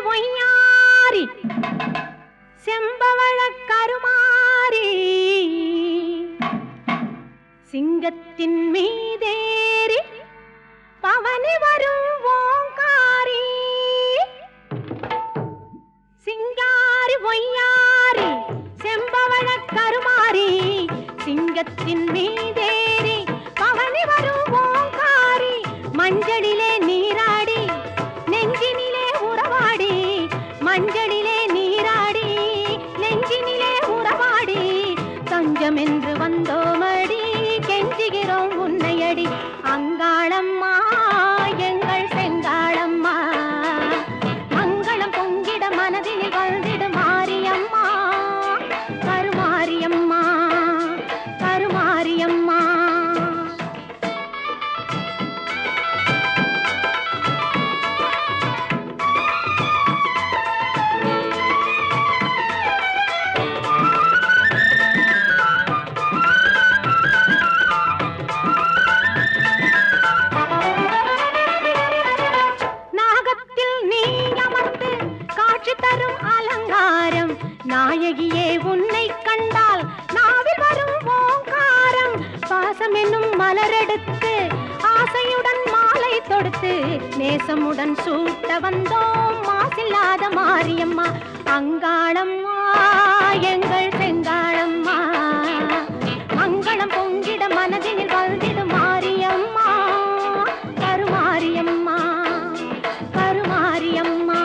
ஒய்யாரி செம்பவழ கருமாரி சிங்கத்தின் மீதேறி பவனி வரும் ஓங்காரி சிங்காரி ஒய்யாரி செம்பவழ கருமாரி சிங்கத்தின் மீதேறி பவனி வரும் ஓங்காரி மஞ்சளிலே நீராடி நெஞ்சினிலே உறவாடி மஞ்சளிலே நீராடி நெஞ்சினிலே உறவாடி தஞ்சம் என்று வந்தோமடி கெஞ்சுகிறோம் உன்னையடி அங்காளம்மா எங்கள் செங்காளம்மா மங்களம் பொங்கிட மனதினில் வந்திட மாரியம்மா கருமாரியம்மா கருமாரியம்மா நாகத்தில் நீ அமர்ந்து காட்சி தரும் அலங்காரம் நாயகியே உன்னை கண்டால் நாவில் வரும் ஓங்காரம் பாசம் என்னும் மலரெடுத்து ஆசையுடன் மாலை தொடுத்து நேசமுடன் சூட்ட வந்தோம் மாசில்லாத மாரியம்மா அங்காளம்மா எங்கள் செங்காளம்மா மங்களம் பொங்கிட மனதினில் வந்திடு மாரியம்மா கருமாரியம்மா கருமாரியம்மா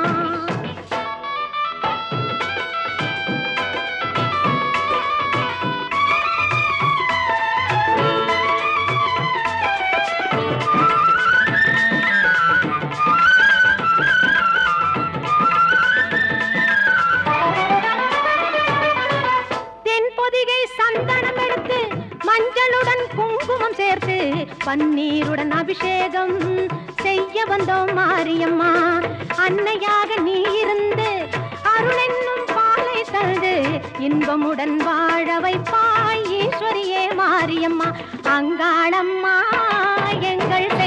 தென்பொதிகை சந்தனம் எடுத்து மஞ்சளுடன் குங்குமம் சேர்த்து பன்னீருடன் அபிஷேகம் செய்ய வந்தோம் மாரியம்மா அன்னையாக நீ இருந்து அருள் என்னும் பாலை தந்து இன்பமுடன் வாழ வைப்பாய் ஈஸ்வரியே மாரியம்மா அங்காளம்மா எங்கள்